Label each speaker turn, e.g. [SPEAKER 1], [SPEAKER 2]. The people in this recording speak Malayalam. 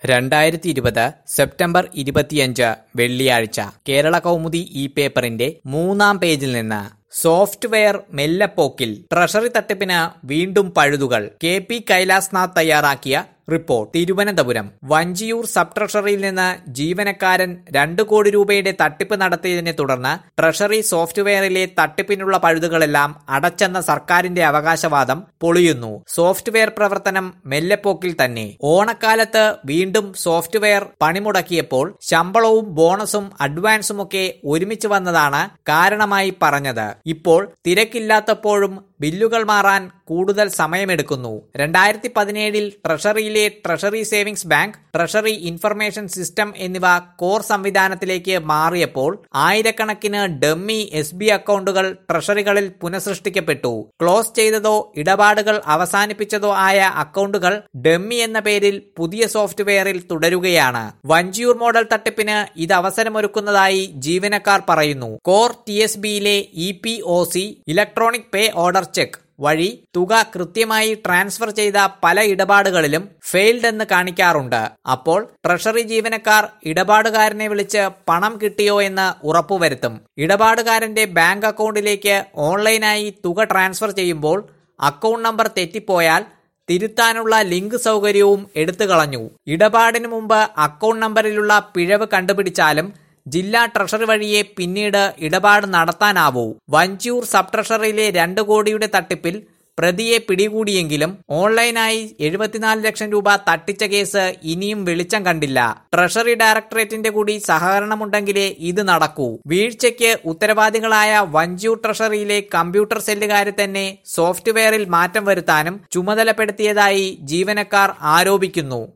[SPEAKER 1] രണ്ടായിരത്തി ഇരുപത് സെപ്റ്റംബർ ഇരുപത്തിയഞ്ച് വെള്ളിയാഴ്ച കേരള കൗമുദി ഈ പേപ്പറിന്റെ മൂന്നാം പേജിൽ നിന്ന് സോഫ്റ്റ്വെയർ മെല്ലപ്പോക്കിൽ ട്രഷറി തട്ടിപ്പിന് വീണ്ടും പഴുതുകൾ കെ പി കൈലാസ്നാഥ് തയ്യാറാക്കിയ റിപ്പോർട്ട് തിരുവനന്തപുരം വഞ്ചിയൂർ സബ് ട്രഷറിയിൽ നിന്ന് ജീവനക്കാരൻ രണ്ടു കോടി രൂപയുടെ തട്ടിപ്പ് നടത്തിയതിനെ തുടർന്ന് ട്രഷറി സോഫ്റ്റ്വെയറിലെ തട്ടിപ്പിനുള്ള പഴുതുകളെല്ലാം അടച്ചെന്ന സർക്കാരിന്റെ അവകാശവാദം പൊളിയുന്നു സോഫ്റ്റ്വെയർ പ്രവർത്തനം മെല്ലെപ്പോക്കിൽ തന്നെ ഓണക്കാലത്ത് വീണ്ടും സോഫ്റ്റ്വെയർ പണിമുടക്കിയപ്പോൾ ശമ്പളവും ബോണസും അഡ്വാൻസുമൊക്കെ ഒരുമിച്ച് വന്നതാണ് കാരണമായി പറഞ്ഞത് ഇപ്പോൾ തിരക്കില്ലാത്തപ്പോഴും ബില്ലുകൾ മാറാൻ കൂടുതൽ സമയമെടുക്കുന്നു രണ്ടായിരത്തി പതിനേഴിൽ ട്രഷറിയിലെ treasury savings bank treasury information system എന്നിവ കോർ സംവിധാനത്തിലേക്ക് മാറിയപ്പോൾ ആയിരക്കണക്കിന് ഡമ്മി എസ് ബി അക്കൗണ്ടുകൾ ട്രഷറികളിൽ പുനഃസൃഷ്ടിക്കപ്പെട്ടു ക്ലോസ് ചെയ്തതോ ഇടപാടുകൾ അവസാനിപ്പിച്ചതോ ആയ അക്കൗണ്ടുകൾ ഡമ്മി എന്ന പേരിൽ പുതിയ സോഫ്റ്റ്വെയറിൽ തുടരുകയാണ് വഞ്ചിയൂർ മോഡൽ തട്ടിപ്പിന് ഇത് അവസരമൊരുക്കുന്നതായി ജീവനക്കാർ പറയുന്നു കോർ ടി എസ് ബിയിലെ E P O C electronic pay order cheque വഴി തുക കൃത്യമായി ട്രാൻസ്ഫർ ചെയ്ത പല ഇടപാടുകളിലും ഫെയിൽഡ് എന്ന് കാണിക്കാറുണ്ട് അപ്പോൾ ട്രഷറി ജീവനക്കാർ ഇടപാടുകാരനെ വിളിച്ച് പണം കിട്ടിയോ എന്ന് ഉറപ്പുവരുത്തും ഇടപാടുകാരന്റെ ബാങ്ക് അക്കൗണ്ടിലേക്ക് ഓൺലൈനായി തുക ട്രാൻസ്ഫർ ചെയ്യുമ്പോൾ അക്കൗണ്ട് നമ്പർ തെറ്റിപ്പോയാൽ തിരുത്താനുള്ള ലിങ്ക് സൗകര്യവും എടുത്തു കളഞ്ഞു ഇടപാടിന് മുമ്പ് അക്കൗണ്ട് നമ്പറിലുള്ള പിഴവ് കണ്ടുപിടിച്ചാലും ജില്ലാ ട്രഷറി വഴിയെ പിന്നീട് ഇടപാട് നടത്താനാവൂ വഞ്ചൂർ സബ് ട്രഷറിയിലെ രണ്ട് കോടിയുടെ തട്ടിപ്പിൽ പ്രതിയെ പിടികൂടിയെങ്കിലും ഓൺലൈനായി എഴുപത്തിനാല് ലക്ഷം രൂപ തട്ടിച്ച കേസ് ഇനിയും വെളിച്ചം കണ്ടില്ല ട്രഷറി ഡയറക്ടറേറ്റിന്റെ കൂടി സഹകരണമുണ്ടെങ്കിലേ ഇത് നടക്കൂ വീഴ്ചയ്ക്ക് ഉത്തരവാദികളായ വഞ്ചൂർ ട്രഷറിയിലെ കമ്പ്യൂട്ടർ സെല്ലുകാരെ തന്നെ സോഫ്റ്റ്വെയറിൽ മാറ്റം വരുത്താനും ചുമതലപ്പെടുത്തിയതായി ജീവനക്കാർ ആരോപിക്കുന്നു